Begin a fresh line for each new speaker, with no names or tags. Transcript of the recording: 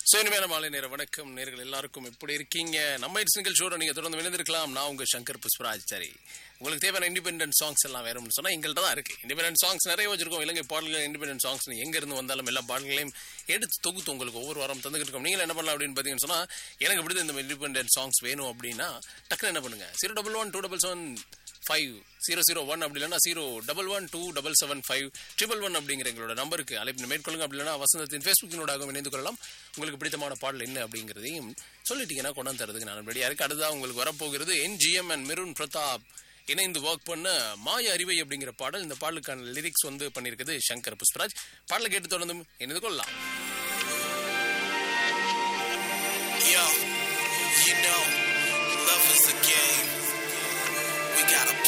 so இனிமேல மாலை நேர வணக்கம் நேர்கள் எல்லாருக்கும் எப்படி இருக்கீங்க நம்ம சிங்கிள் ஷோட நீங்க தொடர்ந்து விழுந்திருக்கலாம் நான் உங்க சங்கர் புஷ்பராஜ் சரி உங்களுக்கு தேவையான இண்டிபெண்டன்ட் சாங்ஸ் எல்லாம் வேறும்னு சொன்னா எங்கள்கிட்ட தான் இருக்கு இண்டிபெண்டன்ட் சாங்ஸ் நிறைய வச்சிருக்கோம் இலங்கை பாடல்கள் இண்டிபெண்டன்ட் சாங்ஸ் எங்க இருந்து வந்தாலும் எல்லா பாடல்களையும் எடுத்து தொகுத்து உங்களுக்கு ஒவ்வொரு வாரம் தந்துக்கிட்டு இருக்கோம் நீங்க என்ன பண்ணலாம் அப்படின்னு பாத்தீங்கன்னு சொன்னா எனக்கு இப்படி இந்த இண்டிபெண்டன்ட் சாங்ஸ் வேணும் அப்படின்னா டக்குனு என்ன பண்ணுங்க zero double one two double seven five zero zero one அப்படி இல்லைன்னா zero double one two double seven five triple one அப்படிங்கிற எங்களோட நம்பருக்கு அழைப்பு மேற்கொள்ளுங்க அப்படி இல்லைன்னா வசந்தத்தின் ஃபேஸ்புக்கினோடாகவும் இணைந்து கொள்ளலாம் உங்களுக்கு பிடித்தமான பாடல் என்ன அப்படிங்கிறதையும் சொல்லிட்டீங்கன்னா கொண்டாந்து தரதுக்கு நான் ரெடியாக இருக்கு அடுத்ததாக உங்களுக்கு வரப்போகிறது என்ஜிஎம் அண்ட் மெருன் பிரதாப் இணைந்து ஒர்க் பண்ண மாய அறிவை அப்படிங்கிற பாடல் இந்த பாடலுக்கான லிரிக்ஸ் வந்து பண்ணியிருக்குது சங்கர் புஷ்பராஜ் பாடலை கேட்டு தொடர்ந்தும் இணைந்து கொள்ளலாம்
Yo,